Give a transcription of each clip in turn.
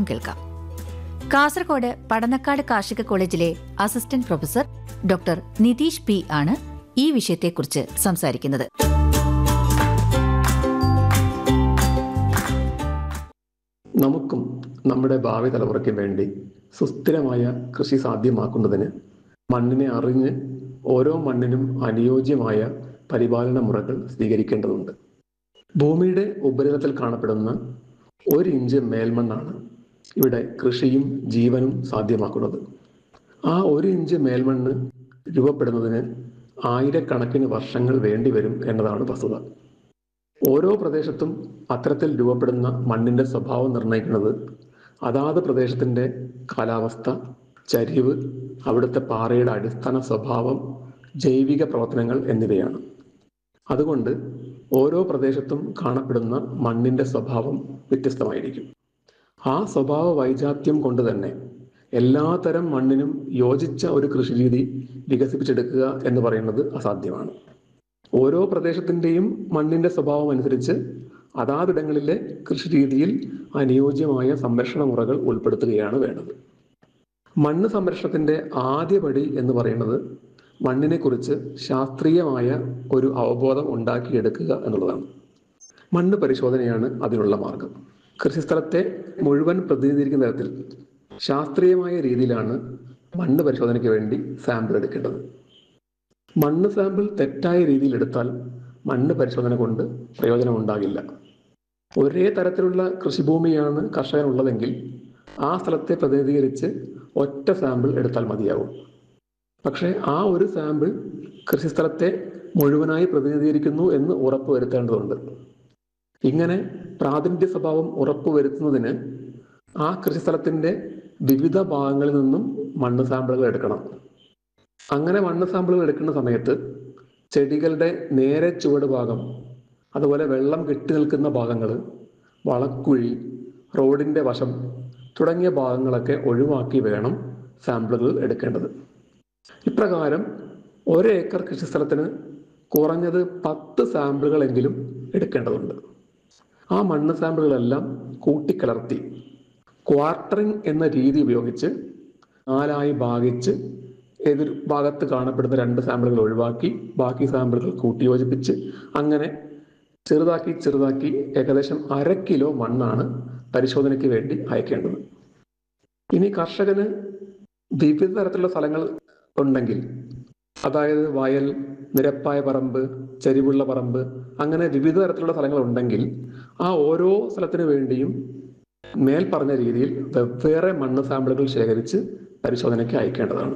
കേൾക്കാം കാസർഗോഡ് പടന്നക്കാട് കാർഷിക കോളേജിലെ assistant professor doctor Nitheesh P ആണ് ഈ വിഷയത്തെക്കുറിച്ച് സംസാരിക്കുന്നത് നമുക്കും നമ്മുടെ ഭാവി തലമുറയ്ക്കും വേണ്ടി സുസ്ഥിരമായ കൃഷി സാധ്യമാക്കുന്നതിന് മണ്ണിനെ അറിഞ്ഞ് ഓരോ മണ്ണിനും അനുയോജ്യമായ പരിപാലന മുറകൾ സ്വീകരിക്കേണ്ടതുണ്ട് ഭൂമിയുടെ ഉപരിതലത്തിൽ കാണപ്പെടുന്ന ഒരു ഇഞ്ച് മേൽമണ്ണാണ് ഇവിടെ കൃഷിയും ജീവനും സാധ്യമാക്കുന്നത് ആ ഒരു ഇഞ്ച് മേൽമണ്ണ് രൂപപ്പെടുന്നതിന് ആയിരക്കണക്കിന് വർഷങ്ങൾ വേണ്ടിവരും എന്നതാണ് വസ്തുത ഓരോ പ്രദേശത്തും അത്തരത്തിൽ രൂപപ്പെടുന്ന മണ്ണിന്റെ സ്വഭാവം നിർണ്ണയിക്കുന്നത് അതാത് പ്രദേശത്തിന്റെ കാലാവസ്ഥ ചരിവ് അവിടുത്തെ പാറയുടെ അടിസ്ഥാന സ്വഭാവം ജൈവിക പ്രവർത്തനങ്ങൾ എന്നിവയാണ് അതുകൊണ്ട് ഓരോ പ്രദേശത്തും കാണപ്പെടുന്ന മണ്ണിന്റെ സ്വഭാവം വ്യത്യസ്തമായിരിക്കും ആ സ്വഭാവ വൈജാത്യം കൊണ്ട് തന്നെ എല്ലാതരം മണ്ണിനും യോജിച്ച ഒരു കൃഷിരീതി വികസിപ്പിച്ചെടുക്കുക എന്ന് പറയുന്നത് അസാധ്യമാണ് ഓരോ പ്രദേശത്തിൻ്റെയും മണ്ണിന്റെ സ്വഭാവം അനുസരിച്ച് അതാതിടങ്ങളിലെ കൃഷിരീതിയിൽ അനുയോജ്യമായ സംരക്ഷണ മുറകൾ ഉൾപ്പെടുത്തുകയാണ് വേണ്ടത് മണ്ണ് സംരക്ഷണത്തിന്റെ ആദ്യപടി എന്ന് പറയുന്നത് മണ്ണിനെക്കുറിച്ച് ശാസ്ത്രീയമായ ഒരു അവബോധം ഉണ്ടാക്കിയെടുക്കുക എന്നുള്ളതാണ് മണ്ണ് പരിശോധനയാണ് അതിനുള്ള മാർഗം കൃഷിസ്ഥലത്തെ മുഴുവൻ പ്രതിനിധീകരിക്കുന്ന തരത്തിൽ ശാസ്ത്രീയമായ രീതിയിലാണ് മണ്ണ് പരിശോധനയ്ക്ക് വേണ്ടി സാമ്പിൾ എടുക്കേണ്ടത് മണ്ണ് സാമ്പിൾ തെറ്റായ രീതിയിൽ എടുത്താൽ മണ്ണ് പരിശോധന കൊണ്ട് പ്രയോജനം ഉണ്ടാകില്ല ഒരേ തരത്തിലുള്ള കൃഷിഭൂമിയാണ് കർഷകനുള്ളതെങ്കിൽ ആ സ്ഥലത്തെ പ്രതിനിധീകരിച്ച് ഒറ്റ സാമ്പിൾ എടുത്താൽ മതിയാവും പക്ഷേ ആ ഒരു സാമ്പിൾ കൃഷിസ്ഥലത്തെ മുഴുവനായി പ്രതിനിധീകരിക്കുന്നു എന്ന് ഉറപ്പുവരുത്തേണ്ടതുണ്ട് ഇങ്ങനെ പ്രാതിനിധ്യ സ്വഭാവം ഉറപ്പുവരുത്തുന്നതിന് ആ കൃഷിസ്ഥലത്തിന്റെ വിവിധ ഭാഗങ്ങളിൽ നിന്നും മണ്ണ് സാമ്പിളുകൾ എടുക്കണം അങ്ങനെ മണ്ണ് സാമ്പിളുകൾ എടുക്കുന്ന സമയത്ത് ചെടികളുടെ നേരെ ചുവട് ഭാഗം അതുപോലെ വെള്ളം കെട്ടി നിൽക്കുന്ന ഭാഗങ്ങൾ വളക്കുഴി റോഡിന്റെ വശം തുടങ്ങിയ ഭാഗങ്ങളൊക്കെ ഒഴിവാക്കി വേണം സാമ്പിളുകൾ എടുക്കേണ്ടത് ഇപ്രകാരം ഒരേക്കർ കൃഷിസ്ഥലത്തിന് കുറഞ്ഞത് പത്ത് സാമ്പിളുകളെങ്കിലും എടുക്കേണ്ടതുണ്ട് ആ മണ്ണ് സാമ്പിളുകളെല്ലാം കൂട്ടിക്കലർത്തി ക്വാർട്ടറിംഗ് എന്ന രീതി ഉപയോഗിച്ച് നാലായി ഭാഗിച്ച് എതിർ ഭാഗത്ത് കാണപ്പെടുന്ന രണ്ട് സാമ്പിളുകൾ ഒഴിവാക്കി ബാക്കി സാമ്പിളുകൾ കൂട്ടിയോജിപ്പിച്ച് അങ്ങനെ ചെറുതാക്കി ചെറുതാക്കി ഏകദേശം അര കിലോ മണ്ണാണ് പരിശോധനയ്ക്ക് വേണ്ടി അയക്കേണ്ടത് ഇനി കർഷകന് വിവിധ തരത്തിലുള്ള സ്ഥലങ്ങൾ ഉണ്ടെങ്കിൽ അതായത് വയൽ നിരപ്പായ പറമ്പ് ചരിവുള്ള പറമ്പ് അങ്ങനെ വിവിധ തരത്തിലുള്ള സ്ഥലങ്ങൾ ഉണ്ടെങ്കിൽ ആ ഓരോ സ്ഥലത്തിനു വേണ്ടിയും മേൽ പറഞ്ഞ രീതിയിൽ വെവ്വേറെ മണ്ണ് സാമ്പിളുകൾ ശേഖരിച്ച് പരിശോധനയ്ക്ക് അയക്കേണ്ടതാണ്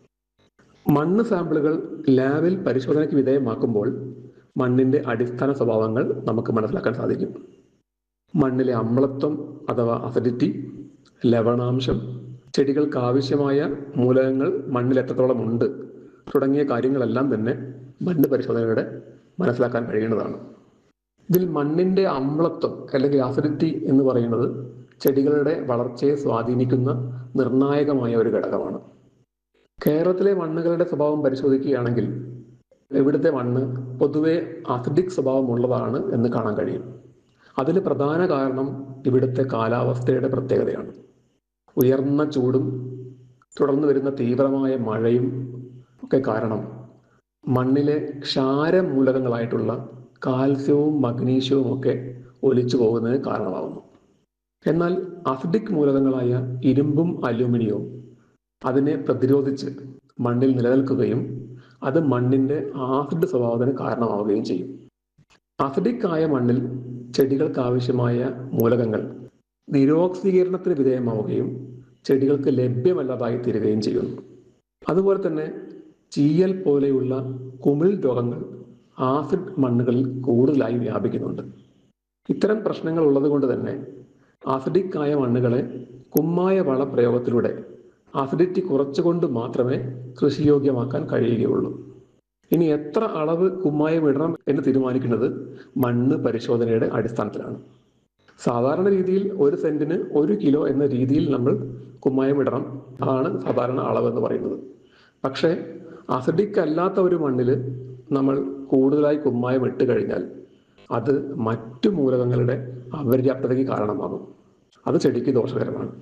മണ്ണ് സാമ്പിളുകൾ ലാബിൽ പരിശോധനയ്ക്ക് വിധേയമാക്കുമ്പോൾ മണ്ണിന്റെ അടിസ്ഥാന സ്വഭാവങ്ങൾ നമുക്ക് മനസ്സിലാക്കാൻ സാധിക്കും മണ്ണിലെ അമ്ലത്വം അഥവാ അസിഡിറ്റി ലവണാംശം ചെടികൾക്ക് ആവശ്യമായ മൂലകങ്ങൾ മണ്ണിൽ എത്രത്തോളം ഉണ്ട് തുടങ്ങിയ കാര്യങ്ങളെല്ലാം തന്നെ മണ്ണ് പരിശോധനയുടെ മനസ്സിലാക്കാൻ കഴിയുന്നതാണ് ഇതിൽ മണ്ണിന്റെ അമ്ലത്വം അല്ലെങ്കിൽ അസിഡിറ്റി എന്ന് പറയുന്നത് ചെടികളുടെ വളർച്ചയെ സ്വാധീനിക്കുന്ന നിർണായകമായ ഒരു ഘടകമാണ് കേരളത്തിലെ മണ്ണുകളുടെ സ്വഭാവം പരിശോധിക്കുകയാണെങ്കിൽ ഇവിടുത്തെ മണ്ണ് പൊതുവെ അസിഡിക് സ്വഭാവമുള്ളതാണ് എന്ന് കാണാൻ കഴിയും അതിന് പ്രധാന കാരണം ഇവിടുത്തെ കാലാവസ്ഥയുടെ പ്രത്യേകതയാണ് ഉയർന്ന ചൂടും തുടർന്ന് വരുന്ന തീവ്രമായ മഴയും ഒക്കെ കാരണം മണ്ണിലെ ക്ഷാരമൂലകങ്ങളായിട്ടുള്ള കാൽസ്യവും മഗ്നീഷ്യവും ഒക്കെ ഒലിച്ചു പോകുന്നതിന് കാരണമാകുന്നു എന്നാൽ അസിഡിക് മൂലകങ്ങളായ ഇരുമ്പും അലൂമിനിയവും അതിനെ പ്രതിരോധിച്ച് മണ്ണിൽ നിലനിൽക്കുകയും അത് മണ്ണിന്റെ ആസിഡ് സ്വഭാവത്തിന് കാരണമാവുകയും ചെയ്യും അസിഡിക് ആയ മണ്ണിൽ ചെടികൾക്ക് ആവശ്യമായ മൂലകങ്ങൾ നിരോക്സീകരണത്തിന് വിധേയമാവുകയും ചെടികൾക്ക് ലഭ്യമല്ലാതായി തീരുകയും ചെയ്യുന്നു അതുപോലെ തന്നെ ചീയൽ പോലെയുള്ള കുമിൾ രോഗങ്ങൾ ആസിഡ് മണ്ണുകളിൽ കൂടുതലായി വ്യാപിക്കുന്നുണ്ട് ഇത്തരം പ്രശ്നങ്ങൾ ഉള്ളതുകൊണ്ട് തന്നെ ആസിഡിക് ആയ മണ്ണുകളെ കുമ്മായ വളപ്രയോഗത്തിലൂടെ അസിഡിറ്റി കുറച്ചുകൊണ്ട് മാത്രമേ കൃഷിയോഗ്യമാക്കാൻ കഴിയുകയുള്ളൂ ഇനി എത്ര അളവ് കുമ്മായം ഇടണം എന്ന് തീരുമാനിക്കുന്നത് മണ്ണ് പരിശോധനയുടെ അടിസ്ഥാനത്തിലാണ് സാധാരണ രീതിയിൽ ഒരു സെന്റിന് ഒരു കിലോ എന്ന രീതിയിൽ നമ്മൾ കുമ്മായം ഇടണം അതാണ് സാധാരണ അളവ് എന്ന് പറയുന്നത് പക്ഷേ അസിഡിക് അല്ലാത്ത ഒരു മണ്ണിൽ നമ്മൾ കൂടുതലായി കുമ്മായം ഇട്ട് കഴിഞ്ഞാൽ അത് മറ്റു മൂലകങ്ങളുടെ അപര്യാപ്തതയ്ക്ക് കാരണമാകും അത് ചെടിക്ക് ദോഷകരമാണ്